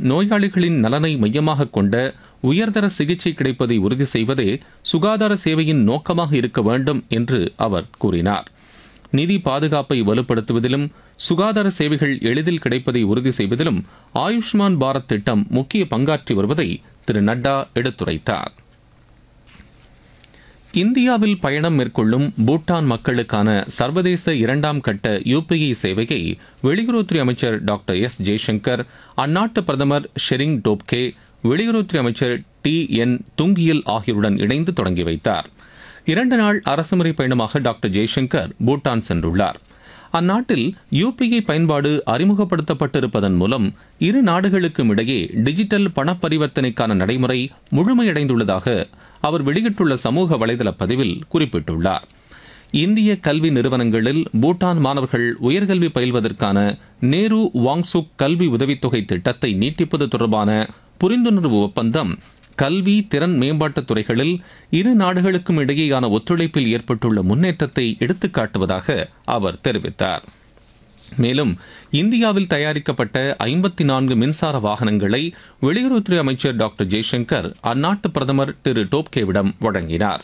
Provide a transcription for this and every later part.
நோயாளிகளின் நலனை மையமாக கொண்ட உயர்தர சிகிச்சை கிடைப்பதை உறுதி செய்வதே சுகாதார சேவையின் நோக்கமாக இருக்க வேண்டும் என்று அவர் கூறினார் நிதி பாதுகாப்பை வலுப்படுத்துவதிலும் சுகாதார சேவைகள் எளிதில் கிடைப்பதை உறுதி செய்வதிலும் ஆயுஷ்மான் பாரத் திட்டம் முக்கிய பங்காற்றி வருவதை திரு நட்டா எடுத்துரைத்தார் இந்தியாவில் பயணம் மேற்கொள்ளும் பூட்டான் மக்களுக்கான சர்வதேச இரண்டாம் கட்ட யுபிஐ சேவையை வெளியுறவுத்துறை அமைச்சர் டாக்டர் எஸ் ஜெய்சங்கர் அந்நாட்டு பிரதமர் ஷெரிங் டோப்கே வெளியுறவுத்துறை அமைச்சர் டி என் துங்கியல் ஆகியோருடன் இணைந்து தொடங்கி வைத்தார் இரண்டு நாள் அரசுமுறை பயணமாக டாக்டர் ஜெய்சங்கர் பூட்டான் சென்றுள்ளார் அந்நாட்டில் யுபிஐ பயன்பாடு அறிமுகப்படுத்தப்பட்டிருப்பதன் மூலம் இரு நாடுகளுக்கும் இடையே டிஜிட்டல் பண பரிவர்த்தனைக்கான நடைமுறை முழுமையடைந்துள்ளதாக அவர் வெளியிட்டுள்ள சமூக வலைதள பதிவில் குறிப்பிட்டுள்ளார் இந்திய கல்வி நிறுவனங்களில் பூட்டான் மாணவர்கள் உயர்கல்வி பயில்வதற்கான நேரு வாங்சுக் கல்வி உதவித்தொகை திட்டத்தை நீட்டிப்பது தொடர்பான புரிந்துணர்வு ஒப்பந்தம் கல்வி திறன் மேம்பாட்டுத் துறைகளில் இரு நாடுகளுக்கும் இடையேயான ஒத்துழைப்பில் ஏற்பட்டுள்ள முன்னேற்றத்தை எடுத்துக்காட்டுவதாக அவர் தெரிவித்தார் மேலும் இந்தியாவில் தயாரிக்கப்பட்ட ஐம்பத்தி நான்கு மின்சார வாகனங்களை வெளியுறவுத்துறை அமைச்சர் டாக்டர் ஜெய்சங்கர் அந்நாட்டு பிரதமர் திரு டோப்கேவிடம் வழங்கினார்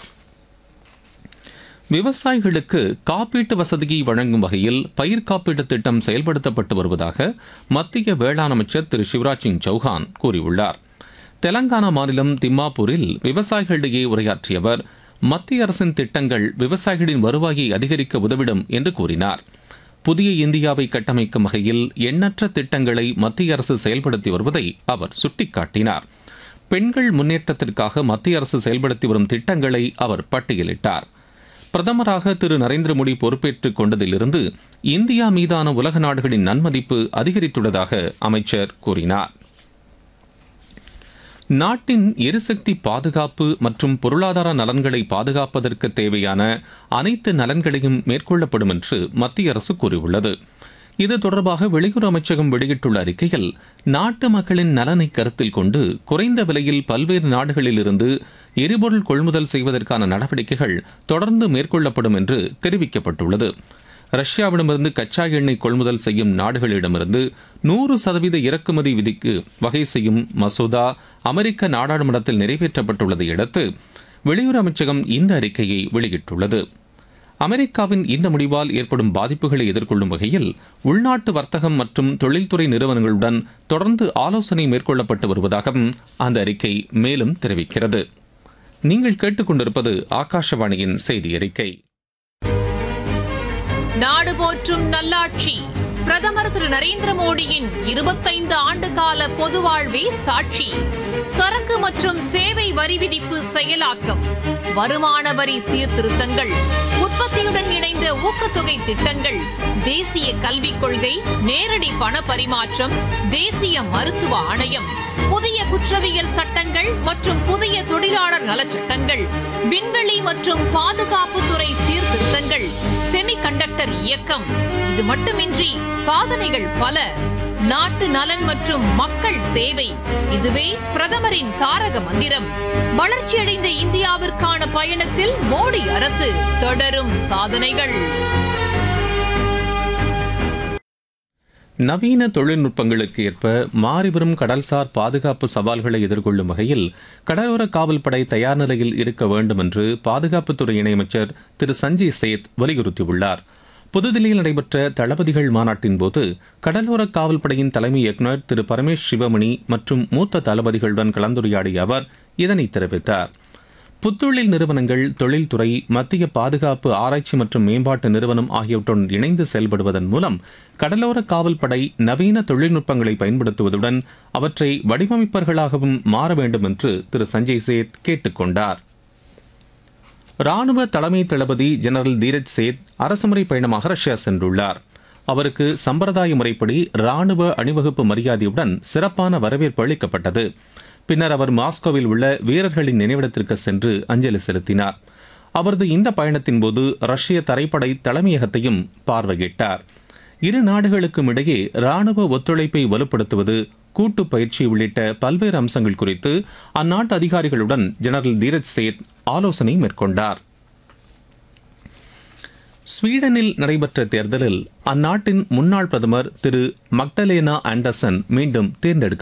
விவசாயிகளுக்கு காப்பீட்டு வசதியை வழங்கும் வகையில் பயிர் காப்பீட்டு திட்டம் செயல்படுத்தப்பட்டு வருவதாக மத்திய வேளாண் அமைச்சர் திரு சிவராஜ் சிங் சௌஹான் கூறியுள்ளார் தெலங்கானா மாநிலம் திம்மாப்பூரில் விவசாயிகளிடையே உரையாற்றிய அவர் மத்திய அரசின் திட்டங்கள் விவசாயிகளின் வருவாயை அதிகரிக்க உதவிடும் என்று கூறினார் புதிய இந்தியாவை கட்டமைக்கும் வகையில் எண்ணற்ற திட்டங்களை மத்திய அரசு செயல்படுத்தி வருவதை அவர் சுட்டிக்காட்டினார் பெண்கள் முன்னேற்றத்திற்காக மத்திய அரசு செயல்படுத்தி வரும் திட்டங்களை அவர் பட்டியலிட்டார் பிரதமராக திரு நரேந்திர மோடி பொறுப்பேற்றுக் கொண்டதிலிருந்து இந்தியா மீதான உலக நாடுகளின் நன்மதிப்பு அதிகரித்துள்ளதாக அமைச்சர் கூறினார் நாட்டின் எரிசக்தி பாதுகாப்பு மற்றும் பொருளாதார நலன்களை பாதுகாப்பதற்கு தேவையான அனைத்து நலன்களையும் மேற்கொள்ளப்படும் என்று மத்திய அரசு கூறியுள்ளது இது தொடர்பாக வெளியுறவு அமைச்சகம் வெளியிட்டுள்ள அறிக்கையில் நாட்டு மக்களின் நலனை கருத்தில் கொண்டு குறைந்த விலையில் பல்வேறு நாடுகளிலிருந்து எரிபொருள் கொள்முதல் செய்வதற்கான நடவடிக்கைகள் தொடர்ந்து மேற்கொள்ளப்படும் என்று தெரிவிக்கப்பட்டுள்ளது ரஷ்யாவிடமிருந்து கச்சா எண்ணெய் கொள்முதல் செய்யும் நாடுகளிடமிருந்து நூறு சதவீத இறக்குமதி விதிக்கு வகை செய்யும் மசோதா அமெரிக்க நாடாளுமன்றத்தில் நிறைவேற்றப்பட்டுள்ளதை அடுத்து வெளியுறவு அமைச்சகம் இந்த அறிக்கையை வெளியிட்டுள்ளது அமெரிக்காவின் இந்த முடிவால் ஏற்படும் பாதிப்புகளை எதிர்கொள்ளும் வகையில் உள்நாட்டு வர்த்தகம் மற்றும் தொழில்துறை நிறுவனங்களுடன் தொடர்ந்து ஆலோசனை மேற்கொள்ளப்பட்டு வருவதாகவும் அந்த அறிக்கை மேலும் தெரிவிக்கிறது நீங்கள் கேட்டுக்கொண்டிருப்பது ஆகாஷவாணியின் செய்தி அறிக்கை நாடு போற்றும் நல்லாட்சி பிரதமர் திரு நரேந்திர மோடியின் இருபத்தைந்து ஆண்டு கால பொது வாழ்வே சாட்சி சரக்கு மற்றும் சேவை வரி விதிப்பு செயலாக்கம் வருமான வரி சீர்திருத்தங்கள் உற்பத்தியுடன் இணைந்த ஊக்கத்தொகை திட்டங்கள் தேசிய கல்விக் கொள்கை நேரடி பண பரிமாற்றம் தேசிய மருத்துவ ஆணையம் புதிய குற்றவியல் சட்டங்கள் மற்றும் புதிய தொழிலாளர் நலச்சட்டங்கள் விண்வெளி மற்றும் பாதுகாப்புத்துறை சீர்திருத்தங்கள் செமிகண்டக்டர் இயக்கம் இது மட்டுமின்றி சாதனைகள் பல நாட்டு நலன் மற்றும் மக்கள் சேவை இதுவே பிரதமரின் தாரக மந்திரம் வளர்ச்சியடைந்த இந்தியாவிற்கான பயணத்தில் மோடி அரசு தொடரும் சாதனைகள் நவீன தொழில்நுட்பங்களுக்கு ஏற்ப மாறிவரும் கடல்சார் பாதுகாப்பு சவால்களை எதிர்கொள்ளும் வகையில் கடலோர காவல்படை தயார் நிலையில் இருக்க வேண்டும் என்று பாதுகாப்புத்துறை இணையமைச்சர் திரு சஞ்சய் சேத் வலியுறுத்தியுள்ளார் புதுதில்லியில் நடைபெற்ற தளபதிகள் மாநாட்டின் போது கடலோர காவல்படையின் தலைமை இயக்குநர் திரு பரமேஷ் சிவமணி மற்றும் மூத்த தளபதிகளுடன் கலந்துரையாடிய அவர் இதனை தெரிவித்தார் புத்தொழில் நிறுவனங்கள் தொழில்துறை மத்திய பாதுகாப்பு ஆராய்ச்சி மற்றும் மேம்பாட்டு நிறுவனம் ஆகியவற்றுடன் இணைந்து செயல்படுவதன் மூலம் கடலோர காவல்படை நவீன தொழில்நுட்பங்களை பயன்படுத்துவதுடன் அவற்றை வடிவமைப்பவர்களாகவும் மாற வேண்டும் என்று திரு சஞ்சய் சேத் கேட்டுக்கொண்டார் ராணுவ தலைமை தளபதி ஜெனரல் தீரஜ் சேத் அரசுமுறை பயணமாக ரஷ்யா சென்றுள்ளார் அவருக்கு சம்பிரதாய முறைப்படி ராணுவ அணிவகுப்பு மரியாதையுடன் சிறப்பான வரவேற்பு அளிக்கப்பட்டது பின்னர் அவர் மாஸ்கோவில் உள்ள வீரர்களின் நினைவிடத்திற்கு சென்று அஞ்சலி செலுத்தினார் அவரது இந்த பயணத்தின் போது ரஷ்ய தரைப்படை தலைமையகத்தையும் பார்வையிட்டார் இரு நாடுகளுக்கும் இடையே ராணுவ ஒத்துழைப்பை வலுப்படுத்துவது கூட்டு பயிற்சி உள்ளிட்ட பல்வேறு அம்சங்கள் குறித்து அந்நாட்டு அதிகாரிகளுடன் ஜெனரல் தீரஜ் சேத் ஆலோசனை மேற்கொண்டார் ஸ்வீடனில் நடைபெற்ற தேர்தலில் அந்நாட்டின் முன்னாள் பிரதமர் திரு மக்டலேனா ஆண்டர்சன் மீண்டும் தேர்ந்தெடுக்க